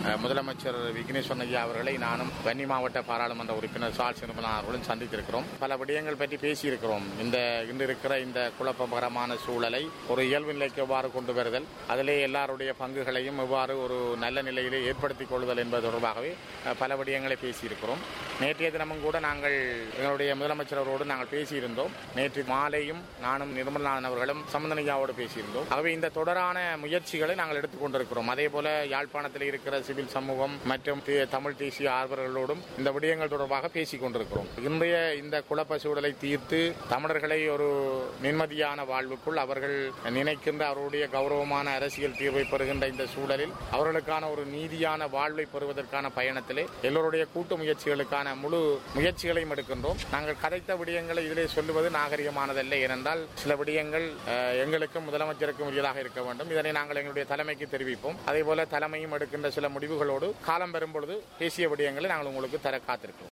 அஹ், முதலமைச்சர் விக்னேஸ்வரன் ஐயா அவர்களை நானும் வன்னி மாவட்ட பாராளுமன்ற உறுப்பினர் சால் சிறுமலா அவர்களும் சந்தித்திருக்கிறோம் பல விடயங்கள் பற்றி பேசியிருக்கிறோம் இந்த இன்று இருக்கிற இந்த குழப்பகரமான சூழலை ஒரு இயல்பு நிலைக்கு எவ்வாறு கொண்டு வருதல் அதிலே எல்லாருடைய பங்குகளையும் எவ்வாறு ஒரு நல்ல நிலையிலே ஏற்படுத்திக் கொள்ளுதல் என்பது தொடர்பாகவே அஹ், பல விடயங்களை பேசியிருக்கிறோம் நேற்றைய தினமும் கூட நாங்கள் எங்களுடைய முதலமைச்சர் அவரோடு நாங்கள் பேசியிருந்தோம் நேற்று மாலையும் நானும் நிர்மலானன் அவர்களும் சம்பந்தனையாவோடு பேசியிருந்தோம் ஆகவே இந்த தொடரான முயற்சிகளை நாங்கள் எடுத்துக் கொண்டிருக்கிறோம் அதே போல யாழ்ப்பாணத்தில் இருக்கிற சிவில் சமூகம் மற்றும் தே- தமிழ் தேசிய ஆர்வலர்களோடும் இந்த விடயங்கள் தொடர்பாக பேசிக் கொண்டிருக்கிறோம் இன்றைய இந்த குழப்ப சூழலை தீர்த்து தமிழர்களை ஒரு நிம்மதியான வாழ்வுக்குள் அவர்கள் நினைக்கின்ற அவருடைய கௌரவமான அரசியல் தீர்வை பெறுகின்ற இந்த சூழலில் அவர்களுக்கான ஒரு நீதியான வாழ்வை பெறுவதற்கான பயணத்திலே எல்லோருடைய கூட்டு முயற்சிகளுக்கான முழு முயற்சிகளையும் எடுக்கின்றோம் நாங்கள் கதைத்த விடயங்களை இதிலே சொல்லுவது நாகரிகமானதல்ல ஏனென்றால் சில விடயங்கள் அஹ், எங்களுக்கும் முதலமைச்சருக்கும் உரியதாக இருக்க வேண்டும் இதனை நாங்கள் எங்களுடைய தலைமைக்கு தெரிவிப்போம் அதே போல தலைமையும் எடுக்கின்ற சில முடிவுகளோடு காலம் பெறும் பொழுது பேசிய விடயங்களை நாங்கள் உங்களுக்கு தர காத்திருக்கிறோம்